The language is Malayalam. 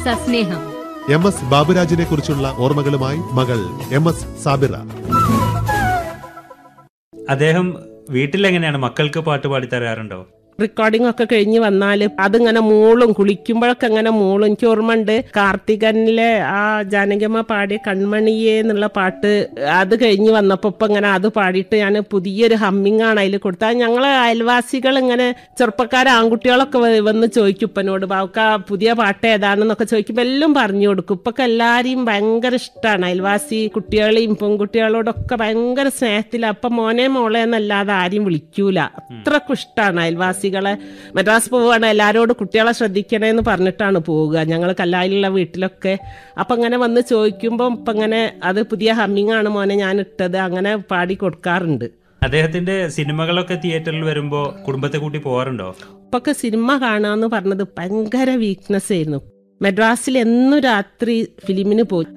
സസ്നേഹം എം എസ് ബാബുരാജിനെ കുറിച്ചുള്ള ഓർമ്മകളുമായി മകൾ എം എസ് സാബിറ അദ്ദേഹം വീട്ടിലെങ്ങനെയാണ് മക്കൾക്ക് പാട്ട് പാടി തരാറുണ്ടോ റെക്കോർഡിംഗ് ഒക്കെ കഴിഞ്ഞ് വന്നാൽ അതിങ്ങനെ മൂളും കുളിക്കുമ്പോഴൊക്കെ അങ്ങനെ മൂളും എനിക്ക് ഓർമ്മയുണ്ട് കാർത്തികനിലെ ആ ജാനകിയമ്മ പാടിയ കൺമണിയേ എന്നുള്ള പാട്ട് അത് കഴിഞ്ഞ് വന്നപ്പോൾ ഇപ്പം ഇങ്ങനെ അത് പാടിയിട്ട് ഞാൻ പുതിയൊരു ഹമ്മിങ് ആണ് അതിൽ കൊടുത്തത് അത് ഞങ്ങളെ അയൽവാസികൾ ഇങ്ങനെ ചെറുപ്പക്കാരെ ആൺകുട്ടികളൊക്കെ വ- വന്ന് ചോദിക്കും ഉപ്പനോട് ബാവുക്ക പുതിയ പാട്ട് ഏതാണെന്നൊക്കെ ചോദിക്കുമ്പോൾ എല്ലാം പറഞ്ഞു കൊടുക്കും ഇപ്പൊക്കെ എല്ലാവരെയും ഭയങ്കര ഇഷ്ടമാണ് അയൽവാസി കുട്ടികളെയും പെൺകുട്ടികളോടൊക്കെ ഭയങ്കര സ്നേഹത്തില അപ്പം മോനെ മോളെ എന്നല്ലാതെ ആരെയും വിളിക്കൂല അത്രക്കും ഇഷ്ടമാണ് അയൽവാസികളെ മദ്രാസ് പോവുകയാണ് എല്ലാവരോടും കുട്ടികളെ ശ്രദ്ധിക്കണേന്ന് പറഞ്ഞിട്ടാണ് പോവുക ഞങ്ങൾ കല്ലായിലുള്ള വീട്ടിലൊക്കെ അപ്പം അങ്ങനെ വന്ന് ചോദിക്കുമ്പോൾ ഇപ്പം അങ്ങനെ അത് പുതിയ ഹമ്മിങ് ആണ് മോനെ ഞാൻ ഇട്ടത് അങ്ങനെ പാടി കൊടുക്കാറുണ്ട് അദ്ദേഹത്തിന്റെ സിനിമകളൊക്കെ തിയേറ്ററിൽ വരുമ്പോ കുടുംബത്തെ കൂട്ടി പോകാറുണ്ടോ ഇപ്പൊക്കെ സിനിമ കാണാന്ന് പറഞ്ഞത് ഭയങ്കര വീക്ക്നെസ് ആയിരുന്നു മദ്രാസിൽ എന്നും രാത്രി ഫിലിമിന് പോയി